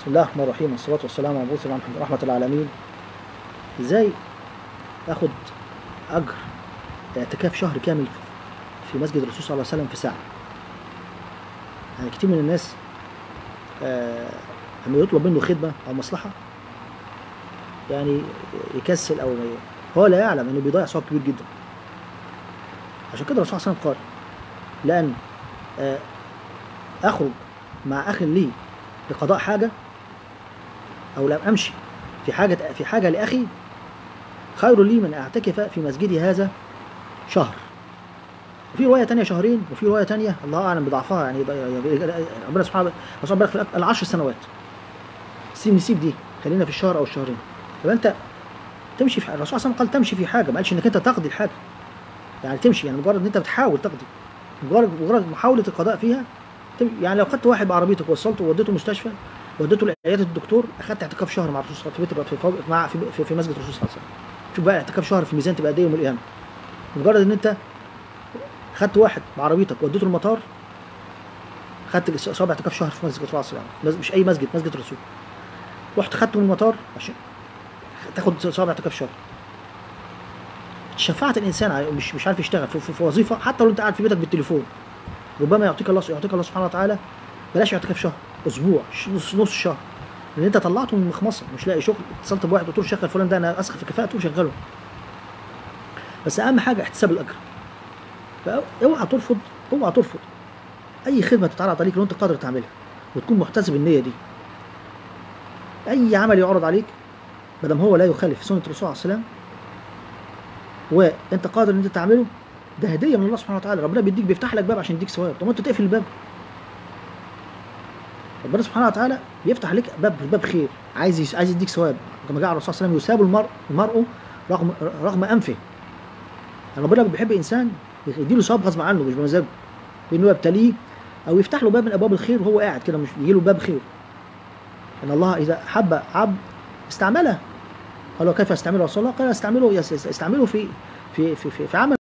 بسم الله الرحمن الرحيم والصلاة والسلام على مبعوث رحمة- رحمة العالمين ازاي اخد اجر اعتكاف شهر كامل في مسجد الرسول صلى الله عليه وسلم في ساعة يعني كتير من الناس آه، لما يطلب منه خدمة او مصلحة يعني يكسل او ما- هو لا يعلم انه بيضيع ثواب كبير جدا عشان كده الرسول صلى الله عليه وسلم قال لأن آه، أخرج مع أخ لي لقضاء حاجة أو لم أمشي في حاجة في حاجة لأخي خير لي من أعتكف في مسجدي هذا شهر وفي رواية تانية شهرين وفي رواية تانية الله أعلم بضعفها يعني يبقى- ربنا سبحانه وتعالى بارك في الأك- العشر سنوات سيب نسيب دي خلينا في الشهر أو الشهرين يبقى أنت تمشي في الرسول صلى الله عليه وسلم قال تمشي في حاجة ما قالش إنك أنت تقضي الحاجة يعني تمشي يعني مجرد إن أنت بتحاول تقضي مجرد مجرد محاولة القضاء فيها تم- يعني لو خدت واحد بعربيتك ووصلته ووديته مستشفى وديته لعياده الدكتور اخدت اعتكاف شهر مع الرسول صلى الله عليه وسلم في بيت- في مع في, في, في مسجد الرسول صلى الله عليه وسلم شوف بقى اعتكاف شهر في الميزان تبقى قد ايه يوم القيامه مجرد ان انت خدت واحد بعربيتك وديته المطار خدت صابع اعتكاف شهر في مسجد الرسول صلى الله عليه وسلم مش اي مسجد مسجد الرسول رحت خدته من المطار عشان تاخد صابع اعتكاف شهر شفعت الانسان على- مش مش عارف يشتغل في, في, في وظيفه حتى لو انت قاعد في بيتك بالتليفون ربما يعطيك الله يعطيك الله سبحانه وتعالى بلاش اعتكاف شهر اسبوع ش- نص نص شهر لان انت طلعته من المخمصه مش لاقي شغل اتصلت بواحد قلت له شغل فلان ده انا اسخ في كفاءته وشغله بس اهم حاجه احتساب الاجر فاوعى ترفض اوعى ترفض اي خدمه تتعرض عليك لو انت قادر تعملها وتكون محتسب النيه دي اي عمل يعرض عليك ما دام هو لا يخالف سنه الرسول عليه السلام وانت قادر ان انت تعمله ده هديه من الله سبحانه وتعالى ربنا بيديك بيفتح لك باب عشان يديك ثواب طب ما انت تقفل الباب ربنا سبحانه وتعالى بيفتح عليك باب باب خير عايز يس- عايز يديك ثواب كما جاء الرسول صلى الله عليه وسلم يثاب المرء المرء رغم رغم انفه يعني ربنا بيحب انسان يديله ثواب غصب عنه مش بمزاجه بانه يبتليه او يفتح له باب من ابواب الخير وهو قاعد كده مش يجي له باب خير ان الله اذا حب عبد استعمله قالوا كيف استعمله رسول الله قال استعمله يس- يس- استعمله في في في في, في عمل